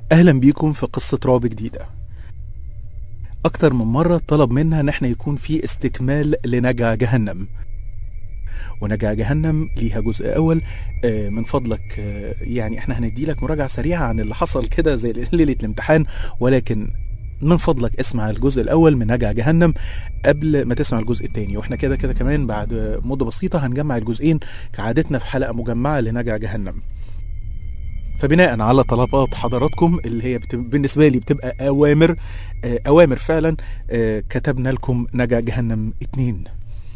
أهلا بيكم في قصة رعب جديدة أكتر من مرة طلب منا إن احنا يكون في استكمال لنجع جهنم ونجع جهنم ليها جزء أول آه، من فضلك آه، يعني احنا هندي لك مراجعة سريعة عن اللي حصل كده زي ليلة الامتحان ولكن من فضلك اسمع الجزء الأول من نجع جهنم قبل ما تسمع الجزء الثاني واحنا كده كده كمان بعد مدة بسيطة هنجمع الجزئين كعادتنا في حلقة مجمعة لنجع جهنم فبناء على طلبات حضراتكم اللي هي بت... بالنسبه لي بتبقى اوامر آه، اوامر فعلا آه، كتبنا لكم نجا جهنم اتنين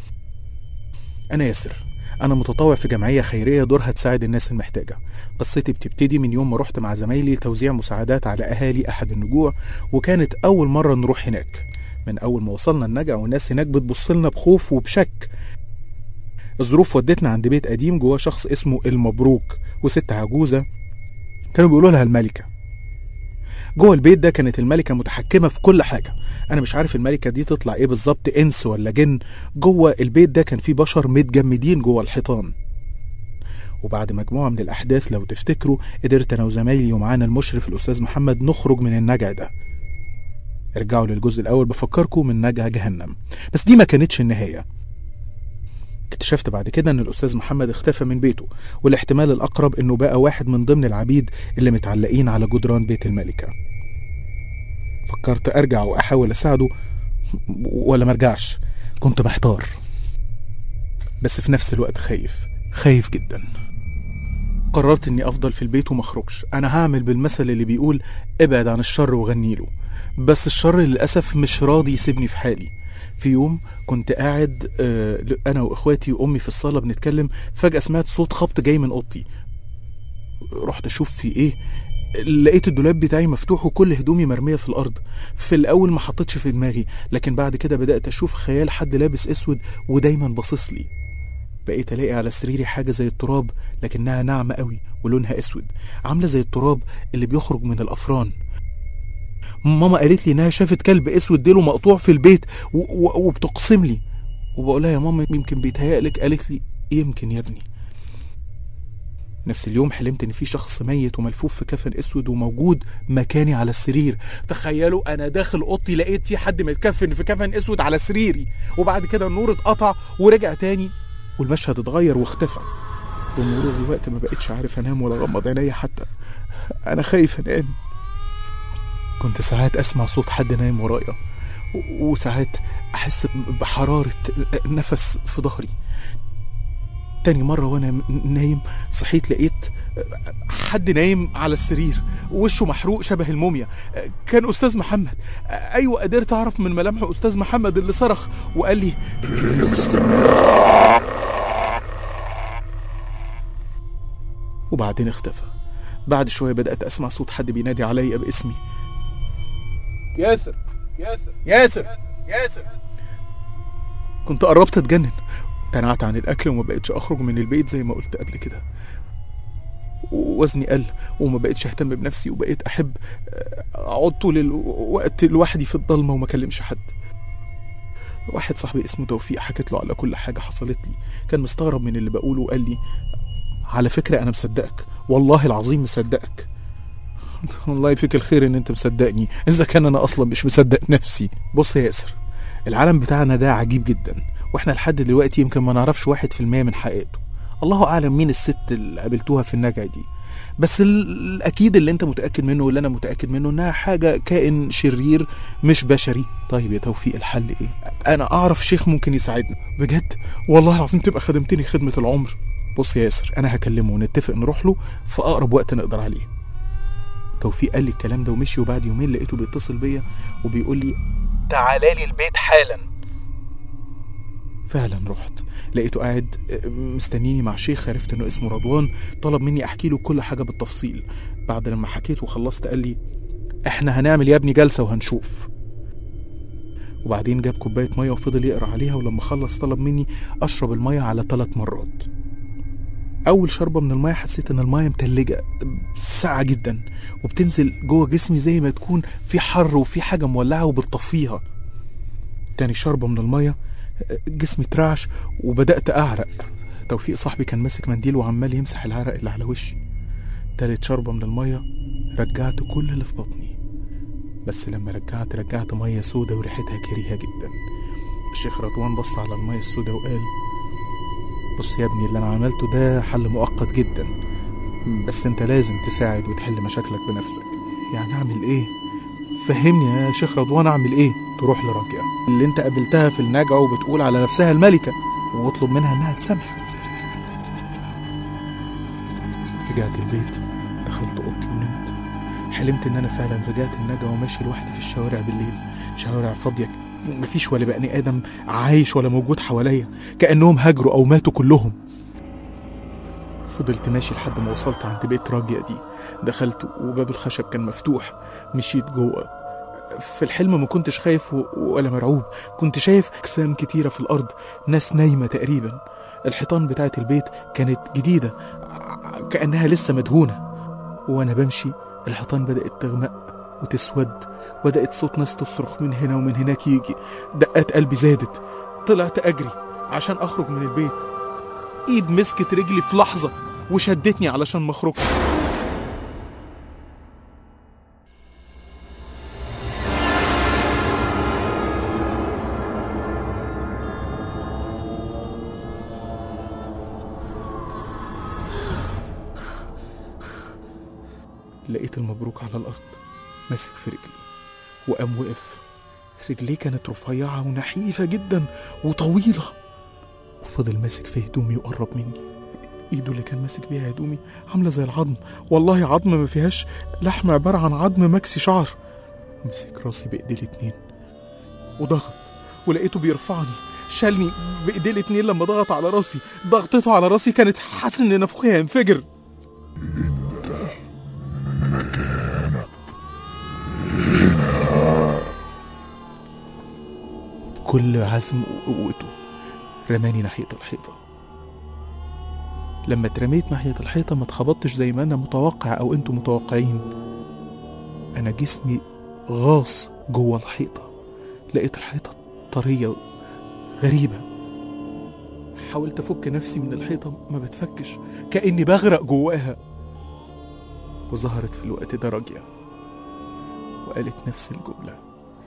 انا ياسر انا متطوع في جمعيه خيريه دورها تساعد الناس المحتاجه قصتي بتبتدي من يوم ما رحت مع زمايلي توزيع مساعدات على اهالي احد النجوع وكانت اول مره نروح هناك من اول ما وصلنا النجع والناس هناك بتبص لنا بخوف وبشك الظروف ودتنا عند بيت قديم جواه شخص اسمه المبروك وست عجوزه كانوا بيقولوا لها الملكة جوه البيت ده كانت الملكة متحكمة في كل حاجة أنا مش عارف الملكة دي تطلع إيه بالظبط إنس ولا جن جوه البيت ده كان فيه بشر متجمدين جوه الحيطان وبعد مجموعة من الأحداث لو تفتكروا قدرت أنا وزمايلي ومعانا المشرف الأستاذ محمد نخرج من النجع ده ارجعوا للجزء الأول بفكركم من نجع جهنم بس دي ما كانتش النهاية اكتشفت بعد كده ان الاستاذ محمد اختفى من بيته والاحتمال الاقرب انه بقى واحد من ضمن العبيد اللي متعلقين على جدران بيت الملكه فكرت ارجع واحاول اساعده ولا مرجعش كنت محتار بس في نفس الوقت خايف خايف جدا قررت اني افضل في البيت ومخرجش انا هعمل بالمثل اللي بيقول ابعد عن الشر وغنيله بس الشر للاسف مش راضي يسيبني في حالي في يوم كنت قاعد آه، انا واخواتي وامي في الصاله بنتكلم فجاه سمعت صوت خبط جاي من اوضتي رحت اشوف في ايه لقيت الدولاب بتاعي مفتوح وكل هدومي مرميه في الارض في الاول ما حطيتش في دماغي لكن بعد كده بدات اشوف خيال حد لابس اسود ودايما باصص لي بقيت الاقي على سريري حاجه زي التراب لكنها ناعمه قوي ولونها اسود عامله زي التراب اللي بيخرج من الافران ماما قالت لي انها شافت كلب اسود ديله مقطوع في البيت و- و- وبتقسم لي وبقول لها يا ماما يمكن بيتهيألك قالت لي يمكن يا ابني نفس اليوم حلمت ان في شخص ميت وملفوف في كفن اسود وموجود مكاني على السرير تخيلوا انا داخل اوضتي لقيت في حد متكفن في كفن اسود على سريري وبعد كده النور اتقطع ورجع تاني والمشهد اتغير واختفى بمرور الوقت ما بقتش عارف انام ولا اغمض عينيا حتى انا خايف انام كنت ساعات اسمع صوت حد نايم ورايا و- وساعات احس بحراره نفس في ظهري تاني مرة وانا م- نايم صحيت لقيت حد نايم على السرير وشه محروق شبه الموميا كان استاذ محمد ايوه قدرت اعرف من ملامح استاذ محمد اللي صرخ وقال لي وبعدين اختفى بعد شوية بدأت أسمع صوت حد بينادي عليا باسمي ياسر ياسر ياسر ياسر كنت قربت اتجنن امتنعت عن الاكل وما بقتش اخرج من البيت زي ما قلت قبل كده وزني قل وما بقتش اهتم بنفسي وبقيت احب اقعد طول الوقت لوحدي في الضلمه وما اكلمش حد واحد صاحبي اسمه توفيق حكيت له على كل حاجه حصلت لي كان مستغرب من اللي بقوله وقال لي على فكره انا مصدقك والله العظيم مصدقك والله فيك الخير ان انت مصدقني اذا كان انا اصلا مش مصدق نفسي بص يا ياسر العالم بتاعنا ده عجيب جدا واحنا لحد دلوقتي يمكن ما نعرفش واحد في المية من حقيقته الله اعلم مين الست اللي قابلتوها في النجع دي بس ال- الاكيد اللي انت متاكد منه واللي انا متاكد منه انها حاجه كائن شرير مش بشري طيب يا توفيق الحل ايه انا اعرف شيخ ممكن يساعدنا بجد والله العظيم تبقى خدمتني خدمه العمر بص يا ياسر انا هكلمه ونتفق نروح له في اقرب وقت نقدر عليه توفيق قال لي الكلام ده ومشي وبعد يومين لقيته بيتصل بيا وبيقول لي تعالى لي البيت حالا فعلا رحت لقيته قاعد مستنيني مع شيخ عرفت انه اسمه رضوان طلب مني احكي له كل حاجه بالتفصيل بعد لما حكيت وخلصت قال لي احنا هنعمل يا ابني جلسه وهنشوف وبعدين جاب كوبايه ميه وفضل يقرا عليها ولما خلص طلب مني اشرب الميه على ثلاث مرات اول شربه من الميه حسيت ان الميه متلجه ساقعه جدا وبتنزل جوه جسمي زي ما تكون في حر وفي حاجه مولعه وبتطفيها تاني شربه من الميه جسمي اترعش وبدأت أعرق توفيق صاحبي كان ماسك منديل وعمال يمسح العرق اللي على وشي تالت شربة من المية رجعت كل اللي في بطني بس لما رجعت رجعت مية سودة وريحتها كريهة جدا الشيخ رضوان بص على المية السودة وقال بص يا ابني اللي انا عملته ده حل مؤقت جدا بس انت لازم تساعد وتحل مشاكلك بنفسك يعني اعمل ايه فهمني يا شيخ رضوان اعمل ايه تروح لراجعة اللي انت قابلتها في النجع وبتقول على نفسها الملكة واطلب منها انها تسامحك رجعت البيت دخلت اوضتي ونمت حلمت ان انا فعلا رجعت النجا وماشي لوحدي في الشوارع بالليل شوارع فاضيه مفيش ولا بني ادم عايش ولا موجود حواليا كانهم هاجروا او ماتوا كلهم فضلت ماشي لحد ما وصلت عند بيت راجية دي دخلت وباب الخشب كان مفتوح مشيت جوه في الحلم ما كنتش خايف و- ولا مرعوب كنت شايف أجسام كتيرة في الأرض ناس نايمة تقريبا الحيطان بتاعت البيت كانت جديدة ع- كأنها لسه مدهونة وأنا بمشي الحيطان بدأت تغمق وتسود بدأت صوت ناس تصرخ من هنا ومن هناك يجي دقات قلبي زادت طلعت أجري عشان أخرج من البيت إيد مسكت رجلي في لحظة وشدتني علشان ما أخرجش لقيت المبروك على الأرض ماسك في رجلي وقام وقف رجليه كانت رفيعة ونحيفة جدا وطويلة وفضل ماسك في هدومي وقرب مني ايده اللي كان ماسك بيها هدومي عاملة زي العظم والله عظم ما فيهاش لحم عبارة عن عظم مكسي شعر مسك راسي بايديه الاتنين وضغط ولقيته بيرفعني شالني بايديه الاتنين لما ضغط على راسي ضغطته على راسي كانت حاسس ان نافوخي هينفجر بكل عزم وقوته رماني ناحية الحيطة لما اترميت ناحية الحيطة ما اتخبطتش زي ما أنا متوقع أو أنتوا متوقعين أنا جسمي غاص جوه الحيطة لقيت الحيطة طرية غريبة حاولت أفك نفسي من الحيطة ما بتفكش كأني بغرق جواها وظهرت في الوقت ده راجية وقالت نفس الجملة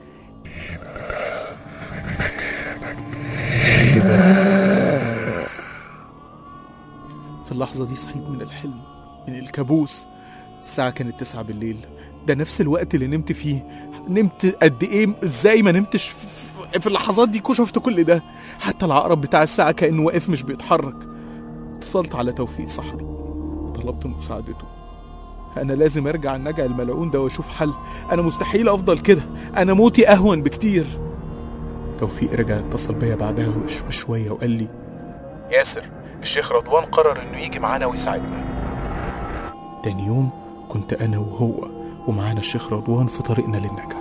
في اللحظة دي صحيت من الحلم من الكابوس الساعة كانت تسعة بالليل ده نفس الوقت اللي نمت فيه نمت قد ايه ازاي ما نمتش في- في اللحظات دي شفت كل ده حتى العقرب بتاع الساعة كأنه واقف مش بيتحرك اتصلت على توفيق صاحبي طلبت مساعدته انا لازم ارجع النجع الملعون ده واشوف حل انا مستحيل افضل كده انا موتي اهون بكتير توفيق رجع اتصل بيا بعدها وش- بشوية وقال لي ياسر الشيخ رضوان قرر انه يجي معانا ويساعدنا تاني يوم كنت أنا وهو ومعانا الشيخ رضوان في طريقنا للنجع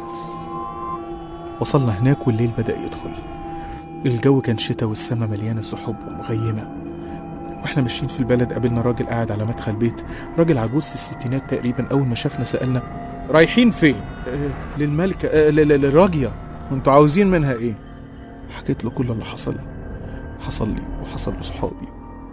وصلنا هناك والليل بدأ يدخل الجو كان شتا والسما مليانة سحب ومغيمة واحنا ماشيين في البلد قابلنا راجل قاعد على مدخل بيت راجل عجوز في الستينات تقريبا أول ما شافنا سألنا رايحين فين؟ آه للملكة آه ل- ل- للراجية وانتوا عاوزين منها ايه؟ حكيت له كل اللي حصل حصل لي وحصل لصحابي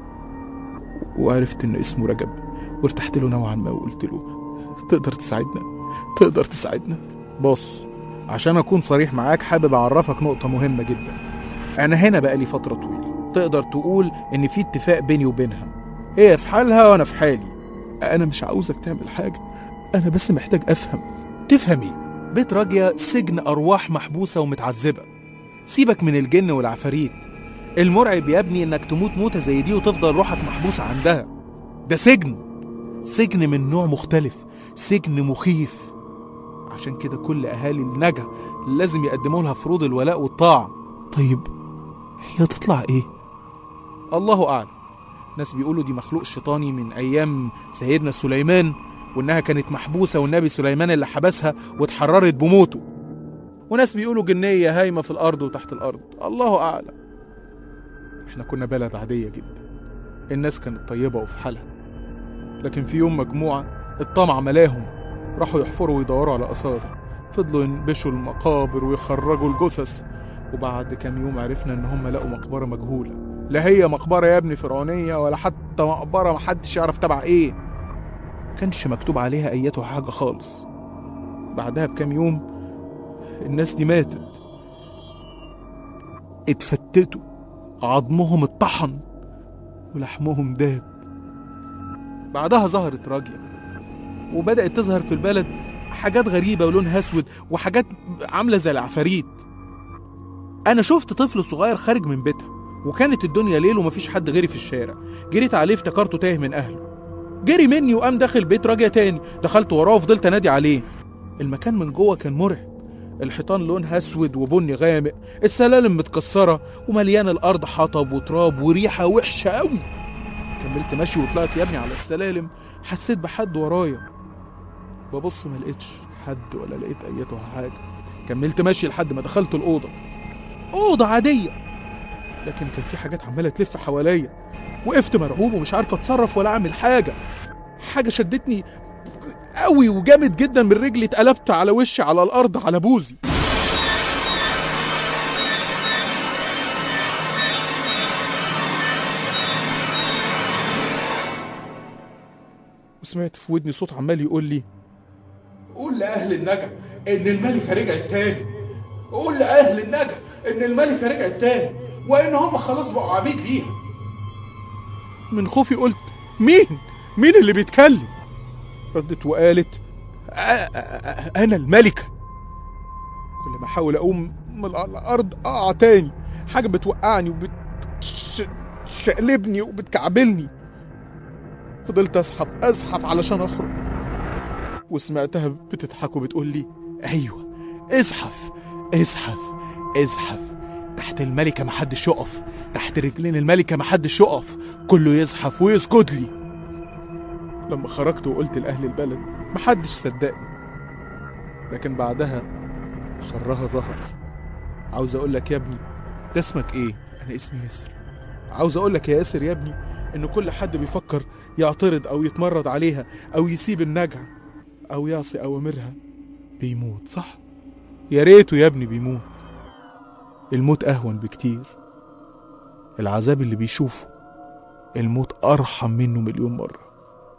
وعرفت ان اسمه رجب وارتحت له نوعا ما وقلت له تقدر تساعدنا تقدر تساعدنا بص عشان اكون صريح معاك حابب اعرفك نقطة مهمة جدا انا هنا بقالي فترة طويلة تقدر تقول ان في اتفاق بيني وبينها هي في حالها وانا في حالي انا مش عاوزك تعمل حاجة انا بس محتاج افهم تفهم ايه بيت راجية سجن ارواح محبوسة ومتعذبة سيبك من الجن والعفاريت المرعب يا ابني انك تموت موتة زي دي وتفضل روحك محبوسة عندها ده سجن سجن من نوع مختلف سجن مخيف عشان كده كل اهالي النجا لازم يقدموا لها فروض الولاء والطاعة طيب هي تطلع ايه الله اعلم ناس بيقولوا دي مخلوق شيطاني من ايام سيدنا سليمان وانها كانت محبوسة والنبي سليمان اللي حبسها واتحررت بموته وناس بيقولوا جنية هايمة في الارض وتحت الارض الله اعلم احنا كنا بلد عادية جدا الناس كانت طيبة وفي حالها لكن في يوم مجموعة الطمع ملاهم راحوا يحفروا ويدوروا على آثار فضلوا ينبشوا المقابر ويخرجوا الجثث وبعد كام يوم عرفنا إن هم لقوا مقبرة مجهولة لا هي مقبرة يا ابني فرعونية ولا حتى مقبرة محدش يعرف تبع إيه كانش مكتوب عليها ايته حاجة خالص بعدها بكام يوم الناس دي ماتت اتفتتوا عظمهم اتطحن ولحمهم داب بعدها ظهرت راجية وبدأت تظهر في البلد حاجات غريبة ولونها أسود وحاجات عاملة زي العفاريت أنا شفت طفل صغير خارج من بيتها وكانت الدنيا ليل ومفيش حد غيري في الشارع جريت عليه افتكرته تايه من أهله جري مني وقام داخل بيت راجية تاني دخلت وراه وفضلت أنادي عليه المكان من جوه كان مرعب الحيطان لونها اسود وبني غامق السلالم متكسره ومليان الارض حطب وتراب وريحه وحشه قوي كملت ماشي وطلعت يا ابني على السلالم حسيت بحد ورايا ببص ما لقيتش حد ولا لقيت ايتها حاجه كملت ماشي لحد ما دخلت الاوضه اوضه عاديه لكن كان في حاجات عماله تلف حواليا وقفت مرعوب ومش عارف اتصرف ولا اعمل حاجه حاجه شدتني قوي وجامد جدا من رجلي اتقلبت على وشي على الارض على بوزي وسمعت في ودني صوت عمال يقول لي قول لأهل النجا إن الملكة رجعت تاني قول لأهل النجا إن الملكة رجعت تاني وإن هم خلاص بقوا عبيد ليها من خوفي قلت مين؟ مين اللي بيتكلم؟ ردت وقالت "أ- أ- أ- أنا الملكة كل ما أحاول أقوم من الأرض أقع تاني حاجة بتوقعني وبتشقلبني وبتكعبلني فضلت أزحف أزحف علشان أخرج وسمعتها بتضحك وبتقول لي أيوة ازحف ازحف ازحف تحت الملكة محدش يقف تحت رجلين الملكة محدش يقف كله يزحف ويسجد لي لما خرجت وقلت لأهل البلد محدش صدقني لكن بعدها شرها ظهر عاوز أقول لك يا ابني ده اسمك إيه؟ أنا اسمي ياسر عاوز أقول لك يا ياسر يا ابني إن كل حد بيفكر يعترض أو يتمرد عليها أو يسيب النجع أو يعصي أوامرها بيموت صح؟ يا ريته يا ابني بيموت الموت أهون بكتير العذاب اللي بيشوفه الموت أرحم منه مليون مرة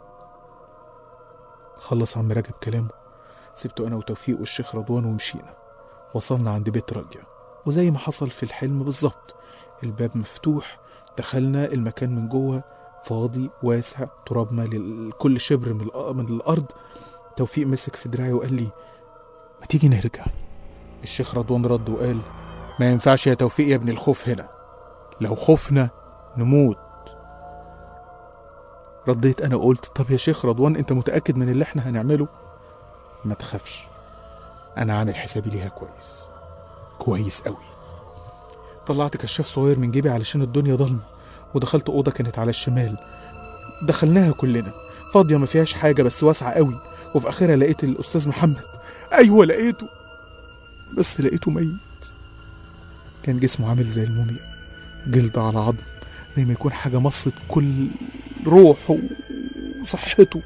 خلص عم راجب كلامه سبته أنا وتوفيق والشيخ رضوان ومشينا وصلنا عند بيت راجع وزي ما حصل في الحلم بالظبط الباب مفتوح دخلنا المكان من جوه فاضي واسع تراب مالي كل شبر من, الأ- من الأرض توفيق مسك في دراعي وقال لي ما تيجي نرجع الشيخ رضوان رد وقال ما ينفعش يا توفيق يا ابن الخوف هنا لو خفنا نموت رديت انا وقلت طب يا شيخ رضوان انت متاكد من اللي احنا هنعمله ما تخافش انا عامل حسابي ليها كويس كويس قوي طلعت كشاف صغير من جيبي علشان الدنيا ضلمه ودخلت اوضه كانت على الشمال دخلناها كلنا فاضيه ما فيهاش حاجه بس واسعه قوي وفي اخرها لقيت الاستاذ محمد ايوه لقيته بس لقيته ميت كان جسمه عامل زي الموميا جلد على عظم زي ما يكون حاجه مصت كل روحه وصحته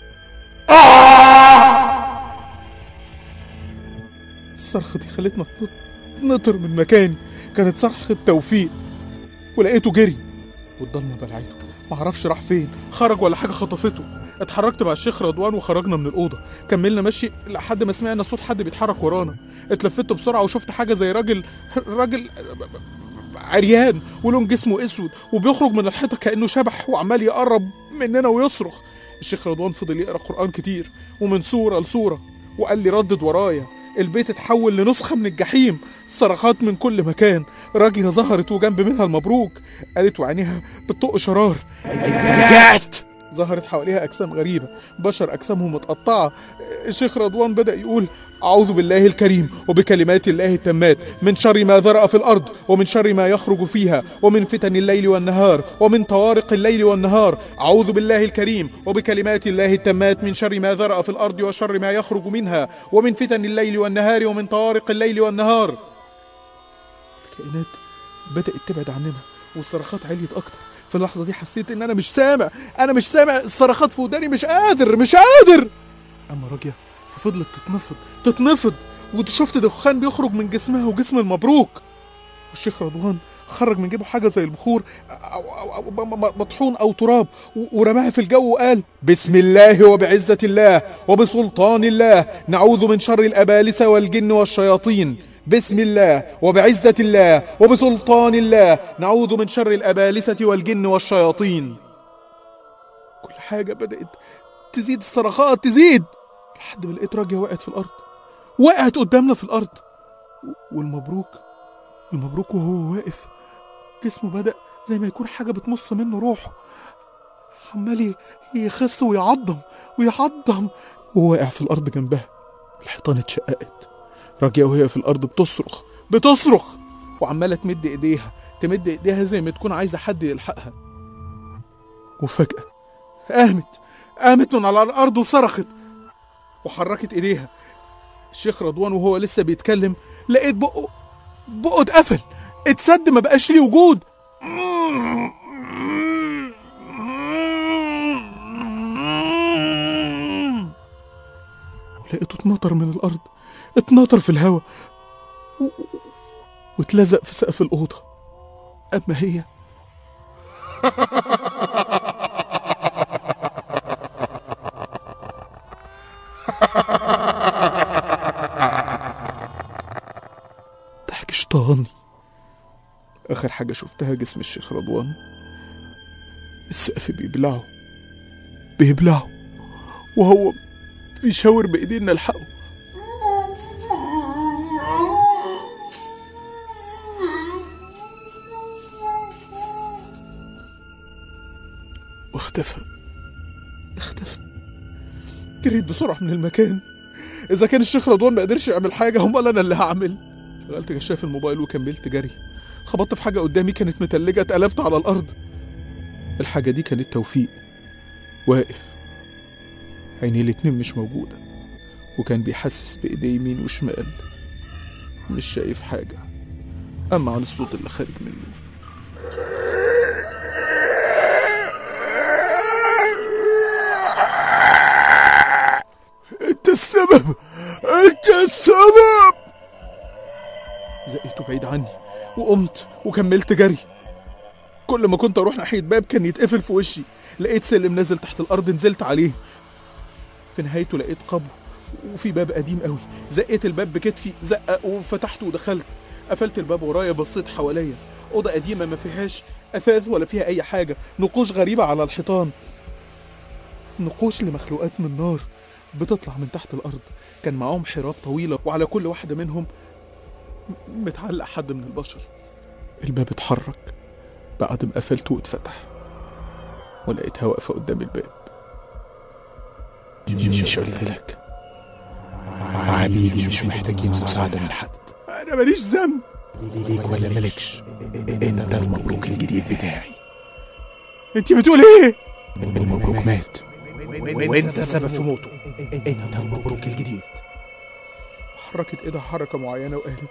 الصرخة دي خلتنا نط- نطر من مكاني كانت صرخة توفيق ولقيته جري والضلمة بلعته معرفش راح فين خرج ولا حاجة خطفته اتحركت مع الشيخ رضوان وخرجنا من الأوضة كملنا مشي لحد ما سمعنا صوت حد بيتحرك ورانا اتلفت بسرعة وشفت حاجة زي راجل راجل عريان ولون جسمه اسود وبيخرج من الحيطة كأنه شبح وعمال يقرب مننا ويصرخ الشيخ رضوان فضل يقرا قرآن كتير ومن سورة لسورة وقال لي ردد ورايا البيت اتحول لنسخة من الجحيم صرخات من كل مكان راجية ظهرت وجنب منها المبروك قالت وعينيها بتطق شرار رجعت ظهرت حواليها أجسام غريبة بشر أجسامهم متقطعة الشيخ رضوان بدأ يقول أعوذ بالله الكريم وبكلمات الله التامات من شر ما ذرأ في الأرض ومن شر ما يخرج فيها ومن فتن الليل والنهار ومن طوارق الليل والنهار أعوذ بالله الكريم وبكلمات الله التامات من شر ما ذرأ في الأرض وشر ما يخرج منها ومن فتن الليل والنهار ومن طوارق الليل والنهار الكائنات بدأت تبعد عننا والصرخات عليت أكتر في اللحظة دي حسيت إن أنا مش سامع أنا مش سامع الصرخات في وداني مش قادر مش قادر أما راجية ففضلت تتنفض تتنفض وشفت دخان بيخرج من جسمها وجسم المبروك والشيخ رضوان خرج من جيبه حاجه زي البخور أو, أو, أو م- م- مطحون او تراب و- ورماها في الجو وقال بسم الله وبعزه الله وبسلطان الله نعوذ من شر الابالسه والجن والشياطين بسم الله وبعزه الله وبسلطان الله نعوذ من شر الابالسه والجن والشياطين كل حاجه بدات تزيد الصرخات تزيد لحد ما لقيت راجيه وقعت في الارض وقعت قدامنا في الارض و- والمبروك المبروك وهو واقف جسمه بدأ زي ما يكون حاجة بتمص منه روحه عمال ي- يخس ويعضم ويعضم وهو واقع في الأرض جنبها الحيطان اتشققت راجية وهي في الأرض بتصرخ بتصرخ وعمالة تمد إيديها تمد إيديها زي ما تكون عايزة حد يلحقها وفجأة قامت قامت من على الأرض وصرخت وحركت إيديها الشيخ رضوان وهو لسه بيتكلم لقيت بقه بقه اتقفل اتسد ما بقاش ليه وجود ولقيته اتنطر من الارض اتنطر في الهواء و... واتلزق في سقف الاوضه اما هي ضحك شيطاني آخر حاجة شفتها جسم الشيخ رضوان السقف بيبلعه بيبلعه وهو بيشاور بإيديه إن ألحقه واختفى اختفى جريت بسرعة من المكان إذا كان الشيخ رضوان ما قدرش يعمل حاجة أمال أنا اللي هعمل شغلت كشاف الموبايل وكملت جري خبطت في حاجة قدامي كانت متلجة اتقلبت على الأرض الحاجة دي كانت توفيق واقف عينيه الاتنين مش موجودة وكان بيحسس بإيديه يمين وشمال مش شايف حاجة أما عن الصوت اللي خارج منه انت السبب انت السبب زقيته بعيد عني وقمت وكملت جري كل ما كنت اروح ناحيه باب كان يتقفل في وشي لقيت سلم نازل تحت الارض نزلت عليه في نهايته لقيت قبو وفي باب قديم قوي زقيت الباب بكتفي زقه وفتحته ودخلت قفلت الباب ورايا بصيت حواليا اوضه قديمه ما فيهاش اثاث ولا فيها اي حاجه نقوش غريبه على الحيطان نقوش لمخلوقات من نار بتطلع من تحت الارض كان معاهم حراب طويله وعلى كل واحده منهم م- متعلق حد من البشر الباب اتحرك بعد ما قفلته واتفتح ولقيتها واقفه قدام الباب مش قلت لك عبيدي مش محتاجين مساعدة من حد انا ماليش ذنب ليك ولا ملكش انت المبروك الجديد بتاعي انت بتقول ايه المبروك مات وانت السبب في موته انت المبروك الجديد حركت ايدها حركه معينه وقالت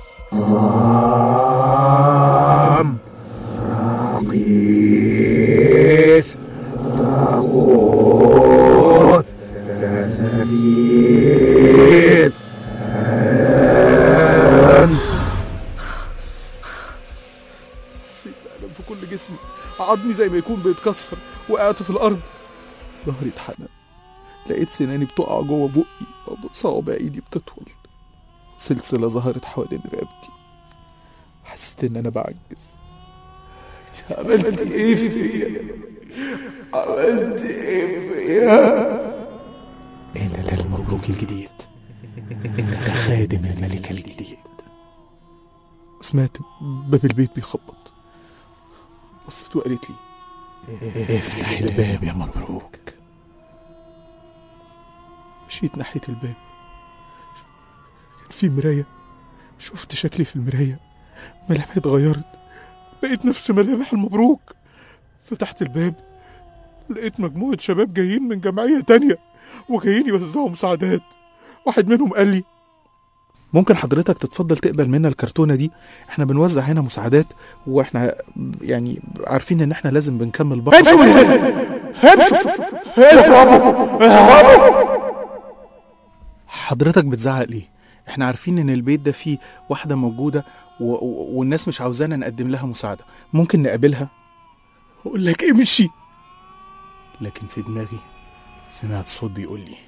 حسيت بألم في كل جسمي عظمي زي ما يكون بيتكسر وقعت في الأرض ظهري اتحنى لقيت سناني بتقع جوه بقي وصوابع ايدي بتطول سلسلة ظهرت حوالين رقبتي حسيت ان انا بعجز عملت ايه فيا عملت ايه فيا انت المبروك الجديد انت خادم الملك الجديد سمعت باب البيت بيخبط بصيت وقالت لي افتح الباب يا مبروك مشيت ناحية الباب كان في مراية شفت شكلي في المراية ملامحي اتغيرت بقيت نفس ملامح المبروك فتحت الباب لقيت مجموعة شباب جايين من جمعية تانية وجايين يوزعوا مساعدات واحد منهم قال لي ممكن حضرتك تتفضل تقبل منا الكرتونة دي احنا بنوزع هنا مساعدات واحنا يعني عارفين ان احنا لازم بنكمل بعض امشوا من هنا امشوا حضرتك بتزعق ليه احنا عارفين ان البيت ده فيه واحدة موجودة و... و... والناس مش عاوزانا نقدم لها مساعدة ممكن نقابلها اقول لك امشي لكن في دماغي سمعت صوت بيقول لي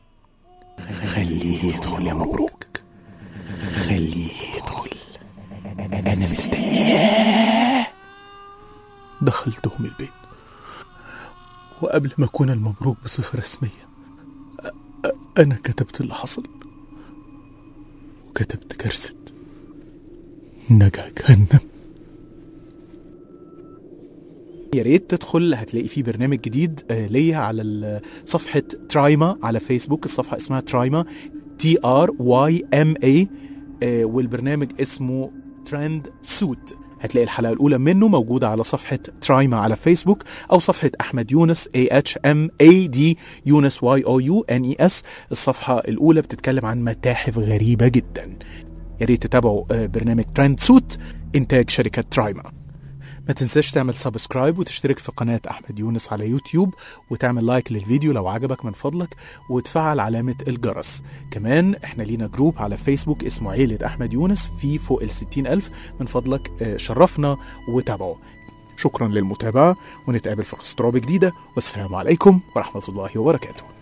خليه يدخل يا مبروك خليه يدخل انا مستنيه دخلتهم البيت وقبل ما أكون المبروك بصفة رسمية أ- أ- أنا كتبت اللي حصل وكتبت كارثة نجع جهنم يا ريت تدخل هتلاقي فيه برنامج جديد آه، ليا على ال- صفحة ترايما على فيسبوك الصفحة اسمها ترايما تي ار واي ام اي والبرنامج اسمه ترند سوت هتلاقي الحلقة الأولى منه موجودة على صفحة ترايما على فيسبوك أو صفحة أحمد يونس A H M A D يونس Y O U N E S الصفحة الأولى بتتكلم عن متاحف غريبة جدا يا ريت تتابعوا آه، برنامج ترند سوت إنتاج شركة ترايما ما تنساش تعمل سبسكرايب وتشترك في قناة أحمد يونس على يوتيوب وتعمل لايك للفيديو لو عجبك من فضلك وتفعل علامة الجرس كمان احنا لينا جروب على فيسبوك اسمه عيلة أحمد يونس في فوق الستين ألف من فضلك آه، شرفنا وتابعه شكرا للمتابعة ونتقابل في قصة رعب جديدة والسلام عليكم ورحمة الله وبركاته